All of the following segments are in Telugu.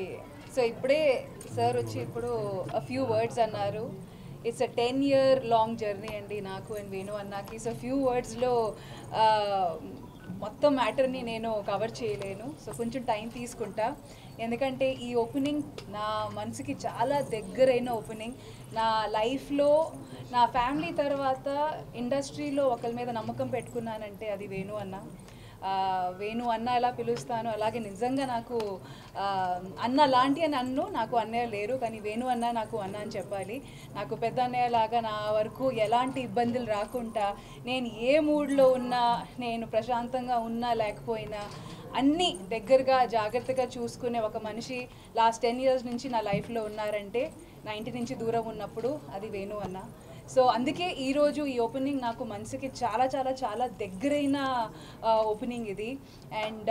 సో ఇప్పుడే సార్ వచ్చి ఇప్పుడు ఫ్యూ వర్డ్స్ అన్నారు it's a ten year long journey అండి నాకు అండ్ వేణు అన్నకి సో ఫ్యూ వర్డ్స్లో మొత్తం మ్యాటర్ని నేను కవర్ చేయలేను సో కొంచెం టైం తీసుకుంటా ఎందుకంటే ఈ ఓపెనింగ్ నా మనసుకి చాలా దగ్గరైన ఓపెనింగ్ నా లైఫ్లో నా ఫ్యామిలీ తర్వాత ఇండస్ట్రీలో ఒకరి మీద నమ్మకం పెట్టుకున్నానంటే అది వేణు అన్న ఆ, వేణు అన్న ఎలా పిలుస్తాను అలాగే నిజంగా నాకు ఆ, అన్న లాంటి అని అన్ను నాకు అన్నయ్య లేరు కానీ వేణు అన్న నాకు అన్న అని చెప్పాలి నాకు పెద్ద అన్నయ్య లాగా నా వరకు ఎలాంటి ఇబ్బందులు రాకుండా నేను ఏ మూడ్లో ఉన్నా నేను ప్రశాంతంగా ఉన్నా లేకపోయినా అన్నీ దగ్గరగా జాగ్రత్తగా చూసుకునే ఒక మనిషి లాస్ట్ టెన్ ఇయర్స్ నుంచి నా లైఫ్లో ఉన్నారంటే నా ఇంటి నుంచి దూరం ఉన్నప్పుడు అది వేణు అన్న సో అందుకే ఈరోజు ఈ ఓపెనింగ్ నాకు మనసుకి చాలా చాలా చాలా దగ్గరైన ఓపెనింగ్ ఇది అండ్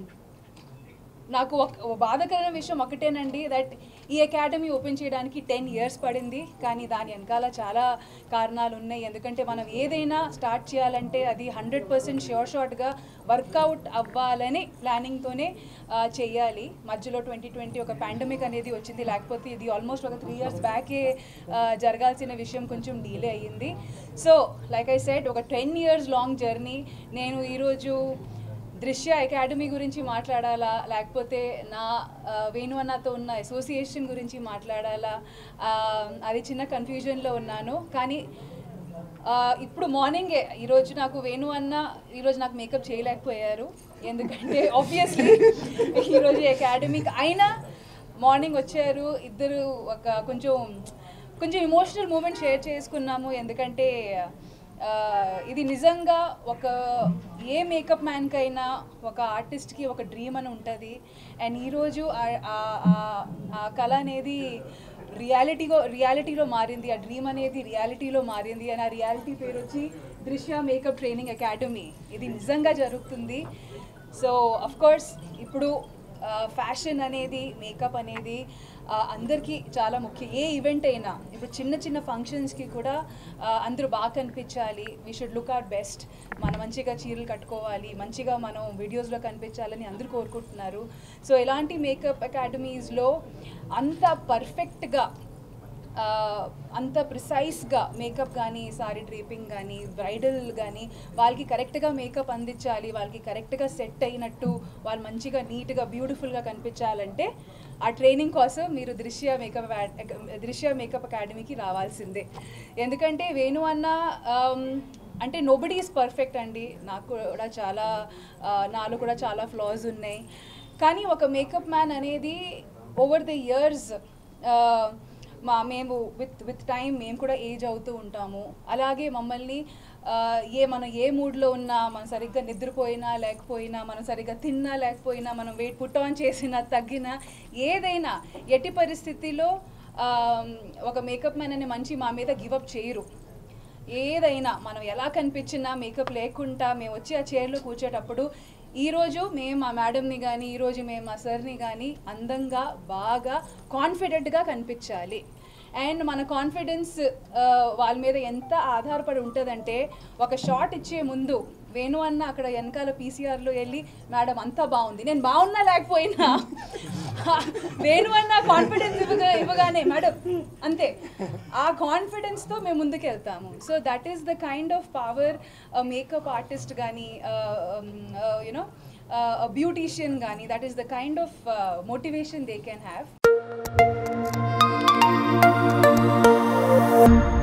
నాకు ఒక బాధాకరమైన విషయం ఒకటేనండి దట్ ఈ అకాడమీ ఓపెన్ చేయడానికి టెన్ ఇయర్స్ పడింది కానీ దాని వెనకాల చాలా కారణాలు ఉన్నాయి ఎందుకంటే మనం ఏదైనా స్టార్ట్ చేయాలంటే అది హండ్రెడ్ పర్సెంట్ షోర్ షార్ట్గా వర్కౌట్ అవ్వాలని ప్లానింగ్తోనే చేయాలి మధ్యలో ట్వంటీ ట్వంటీ ఒక పాండమిక్ అనేది వచ్చింది లేకపోతే ఇది ఆల్మోస్ట్ ఒక త్రీ ఇయర్స్ బ్యాకే జరగాల్సిన విషయం కొంచెం డీలే అయ్యింది సో లైక్ ఐ సెడ్ ఒక టెన్ ఇయర్స్ లాంగ్ జర్నీ నేను ఈరోజు దృశ్య అకాడమీ గురించి మాట్లాడాలా లేకపోతే నా ఆ, వేణు అన్నతో ఉన్న అసోసియేషన్ గురించి మాట్లాడాలా ఆ, అది చిన్న కన్ఫ్యూజన్లో ఉన్నాను కానీ ఆ, ఇప్పుడు మార్నింగే ఈరోజు నాకు వేణు అన్న ఈరోజు నాకు మేకప్ చేయలేకపోయారు ఎందుకంటే ఆబ్వియస్లీ ఈరోజు అకాడమిక్ అయినా మార్నింగ్ వచ్చారు ఇద్దరు ఒక కొంచెం కొంచెం ఇమోషనల్ మూమెంట్ షేర్ చేసుకున్నాము ఎందుకంటే ఆ, ఇది నిజంగా ఒక ఏ మేకప్ మ్యాన్కైనా ఒక ఆర్టిస్ట్కి ఒక డ్రీమ్ అని ఉంటుంది అండ్ ఈరోజు ఆ- ఆ- ఆ- ఆ కళ అనేది రియాలిటీలో రియాలిటీలో మారింది ఆ డ్రీమ్ అనేది రియాలిటీలో మారింది అండ్ ఆ రియాలిటీ పేరు వచ్చి దృశ్య మేకప్ ట్రైనింగ్ అకాడమీ ఇది నిజంగా జరుగుతుంది సో అఫ్ కోర్స్ ఇప్పుడు ఫ్యాషన్ అనేది మేకప్ అనేది ఆ, అందరికీ చాలా ముఖ్యం ఏ ఈవెంట్ అయినా ఇప్పుడు చిన్న చిన్న ఫంక్షన్స్కి కూడా ఆ, అందరూ బాగా కనిపించాలి we should look out best మనం మంచిగా చీరలు కట్టుకోవాలి మంచిగా మనం వీడియోస్లో కనిపించాలని అందరూ కోరుకుంటున్నారు సో ఇలాంటి మేకప్ అకాడమీస్లో అంత పర్ఫెక్ట్గా ఆ, అంత ప్రిసైజ్గా మేకప్ కానీ సారీ డ్రీపింగ్ కానీ బ్రైడల్ కానీ వాళ్ళకి కరెక్ట్గా మేకప్ అందించాలి వాళ్ళకి కరెక్ట్గా సెట్ అయినట్టు వాళ్ళు మంచిగా నీట్గా బ్యూటిఫుల్గా కనిపించాలంటే ఆ ట్రైనింగ్ కోసం మీరు దృశ్య మేకప్ దృశ్య మేకప్ అకాడమీకి రావాల్సిందే ఎందుకంటే వేణు అన్న ఆమ్, అంటే నోబడీ ఈజ్ పర్ఫెక్ట్ అండి నాకు కూడా చాలా ఆ, నాలో కూడా చాలా ఫ్లాస్ ఉన్నాయి కానీ ఒక మేకప్ మ్యాన్ అనేది ఓవర్ ద ఇయర్స్ మా మేము విత్ విత్ టైం మేము కూడా ఏజ్ అవుతూ ఉంటాము అలాగే మమ్మల్ని ఆ, ఏ మనం ఏ మూడ్లో ఉన్నా మనం సరిగ్గా నిద్రపోయినా లేకపోయినా మనం సరిగ్గా తిన్నా లేకపోయినా మనం వెయిట్ పుట్ ఆన్ చేసినా తగ్గినా ఏదైనా ఎట్టి పరిస్థితిలో ఆ, ఒక మేకప్ మ్యాన్ అనే మంచి మా మీద గివప్ చేయరు ఏదైనా మనం ఎలా కనిపించినా మేకప్ లేకుండా మేము వచ్చి ఆ చైర్లో కూర్చేటప్పుడు ఈరోజు మేము మా మేడంని కానీ ఈరోజు మేము మా సార్ని కానీ అందంగా బాగా కాన్ఫిడెంట్గా కనిపించాలి అండ్ మన కాన్ఫిడెన్స్ వాళ్ళ మీద ఎంత ఆధారపడి ఉంటుందంటే ఒక షాట్ ఇచ్చే ముందు వేణు అన్న అక్కడ వెనకాల పీసీఆర్లో వెళ్ళి మేడం అంతా బాగుంది నేను బాగున్నా లేకపోయినా వేణు అన్న కాన్ఫిడెన్స్ ఇవ్వగా ఇవ్వగానే మేడం అంతే ఆ కాన్ఫిడెన్స్తో మేము ముందుకు వెళ్తాము so that is the kind of power makeup artist కానీ యునో బ్యూటీషియన్ కానీ that is the kind of motivation they can have